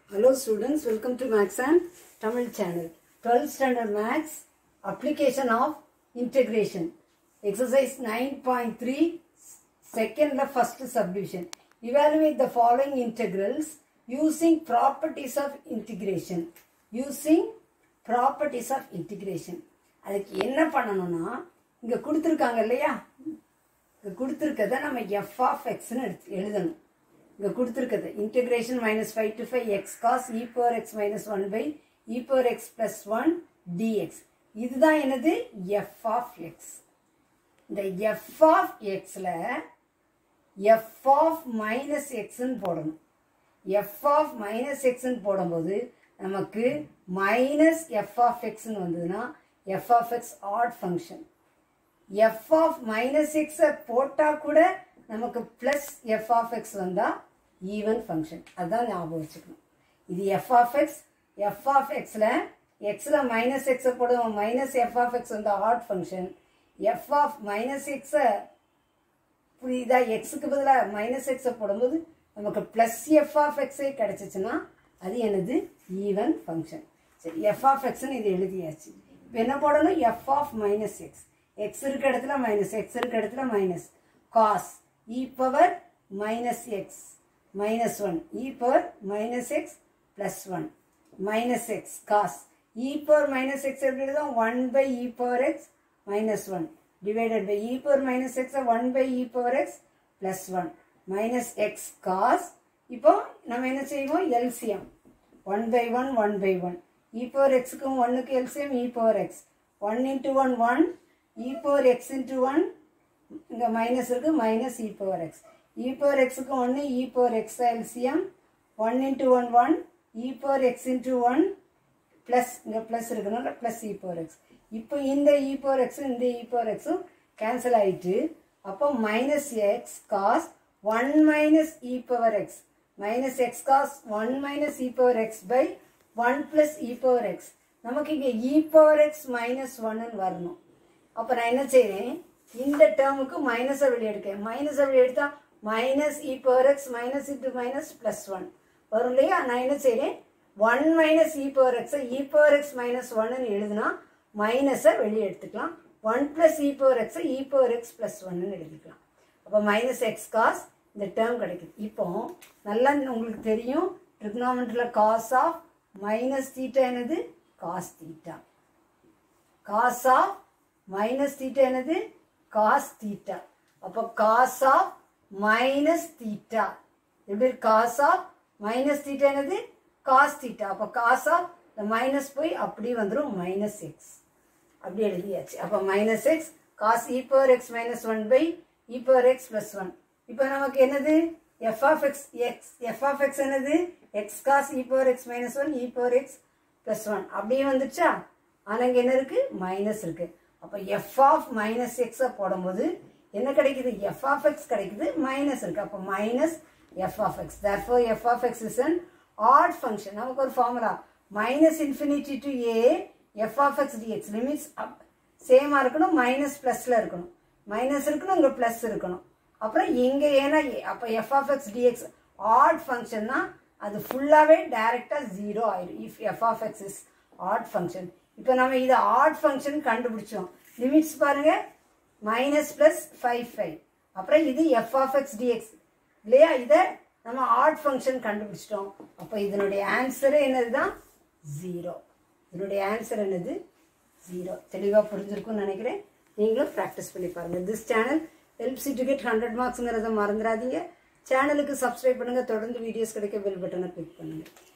Hello students, welcome to Max and Tamil channel. 12th standard Max, application of integration. Exercise 9.3, second the first subdivision. Evaluate the following integrals using properties of integration. Using properties of integration. அதுக்கு என்ன பண்ணணும்னா இங்க கொடுத்துருக்காங்க இல்லையா இங்க கொடுத்துருக்கத நம்ம F of எக்ஸ்னு எடுத்து எழுதணும் இங்க கொடுத்துருக்கது integration minus five to five x cos e power x minus one by e power x plus one dx இதுதான் என்னது எஃப் ஆஃப் எக்ஸ் இந்த எஃப் ஆஃப் எக்ஸில் எஃப் ஆஃப் மைனஸ் எக்ஸ்ன்னு போடணும் எஃப் ஆஃப் மைனஸ் எக்ஸ்ன்னு போடும்போது நமக்கு மைனஸ் எஃப் ஆஃப் எக்ஸ்ன்னு வந்ததுன்னா f of x odd function f of minus எக்ஸை போட்டால் கூட நமக்கு ப்ளஸ் எஃப் ஆஃப் எக்ஸ் வந்தால் ஈவன் ஃபங்க்ஷன் அதுதான் ஞாபகம் வச்சுக்கணும் இது f of x f of எக்ஸில் எக்ஸில் மைனஸ் எக்ஸை போடுவோம் மைனஸ் எஃப் ஆஃப் எக்ஸ் வந்து odd function f of minus எக்ஸை புரியுதா எக்ஸுக்கு பதிலாக மைனஸ் எக்ஸை போடும்போது நமக்கு ப்ளஸ் எஃப் ஆஃப் எக்ஸே கிடச்சிச்சுன்னா அது என்னது ஈவன் ஃபங்க்ஷன் சரி எஃப் ஆஃப் எக்ஸ்னு இது எழுதியாச்சு இப்போ என்ன போடணும் f of minus x x இருக்க இடத்துல மைனஸ் எக்ஸ் இருக்க இடத்துல minus cos e power minus x minus one e power minus x plus one minus x cos e power minus x எப்படி எழுதும் one by e power x minus one divided by e power minus x 1 by e power x plus 1 minus x cos இப்போ நம்ம என்ன செய்வோம் LCM 1 by 1 1 by 1 e power x க்கும் 1 க்கு LCM e power x 1 into 1 1 e power x into 1 இங்க minus இருக்கு minus e power x e power x க்கு 1 e power x LCM 1 into 1 1 e power x into 1 plus இங்கே plus இருக்கனால plus e power x இப்போ இந்த e power எக்ஸும் இந்த e power எக்ஸும் கேன்சல் ஆயிட்டு அப்போ minus x cos one minus e power x minus x cos one minus e power x by one plus e power x நமக்கு இங்கே இ power x minus ஒன்னு வரணும் அப்போ நான் என்ன செய்கிறேன் இந்த டேர்முக்கு மைனஸை வெளியே எடுக்கேன் மைனஸை வெளியே எடுத்தா minus e power x minus into minus plus one வரும் இல்லையா நான் என்ன செய்கிறேன் ஒன் மைனஸ் இ பவர் எக்ஸை இ பவர் எக்ஸ் மைனஸ் ஒன்னு எழுதுனா மைனஸை வெளியே எடுத்துக்கலாம் ஒன் பிளஸ் இ பவர் எக்ஸை இ பவர் எக்ஸ் பிளஸ் ஒன்னு எழுதிக்கலாம் அப்போ மைனஸ் எக்ஸ் காஸ் இந்த டேர்ம் கிடைக்குது இப்போ நல்லா உங்களுக்கு தெரியும் ட்ரிக்னாமெண்ட்ரியில் காஸ் ஆஃப் மைனஸ் தீட்டா என்னது cos theta cos of minus theta என்னது காஸ் தீட்டா அப்போ காஸ் ஆஃப் மைனஸ் தீட்டா எப்படி காஸ் ஆஃப் மைனஸ் தீட்டா என்னது காஸ் தீட்டா அப்போ காஸ் ஆஃப் இந்த மைனஸ் போய் அப்படி வந்துடும் மைனஸ் எக்ஸ் அப்படி எழுதியாச்சு அப்போ minus x cos e power x minus one by e power x plus one இப்போ நமக்கு என்னது f of x x f of x என்னது x cos e power x minus one e power x plus one அப்படியே வந்துச்சா ஆனால் இங்கே என்ன இருக்கு மைனஸ் இருக்கு அப்போ எஃப் ஆஃப் மைனஸ் எக்ஸை போடும்போது என்ன கிடைக்குது எஃப் ஆஃப் எக்ஸ் கிடைக்குது மைனஸ் இருக்கு அப்போ minus f of x therefore f of x is an odd function நமக்கு ஒரு formula minus infinity to a f of x dx limits அப் சேமாக இருக்கணும் மைனஸ் ப்ளஸில் இருக்கணும் மைனஸ் இருக்கணும் இங்கே ப்ளஸ் இருக்கணும் அப்புறம் இங்கே ஏன்னா ஏ அப்போ f of x dx odd ஃபங்க்ஷன்னா அது ஃபுல்லாகவே டைரெக்டாக ஜீரோ ஆயிடும் if f of x is odd function இப்போ நம்ம இதை ஆட் ஃபங்க்ஷன் கண்டுபிடிச்சோம் லிமிட்ஸ் பாருங்கள் மைனஸ் ப்ளஸ் ஃபைவ் ஃபைவ் அப்புறம் இது எஃப் ஆஃப் எக்ஸ் டிஎக்ஸ் இல்லையா இதை நம்ம ஆட் ஃபங்க்ஷன் கண்டுபிடிச்சிட்டோம் அப்போ இதனுடைய ஆன்சரு என்னது தான் ஜீரோ இதனுடைய ஆன்சர் என்னது ஜீரோ தெளிவாக புரிஞ்சிருக்கும்னு நினைக்கிறேன் நீங்களும் ப்ராக்டிஸ் பண்ணி பாருங்கள் this channel help to get hundred மார்க்ஸுங்கிறத மறந்துடாதீங்க சேனலுக்கு சப்ஸ்கிரைப் பண்ணுங்கள் தொடர்ந்து வீடியோஸ் கிடைக்க பெல் பட்டனை கிளிக் பண்ணுங்கள்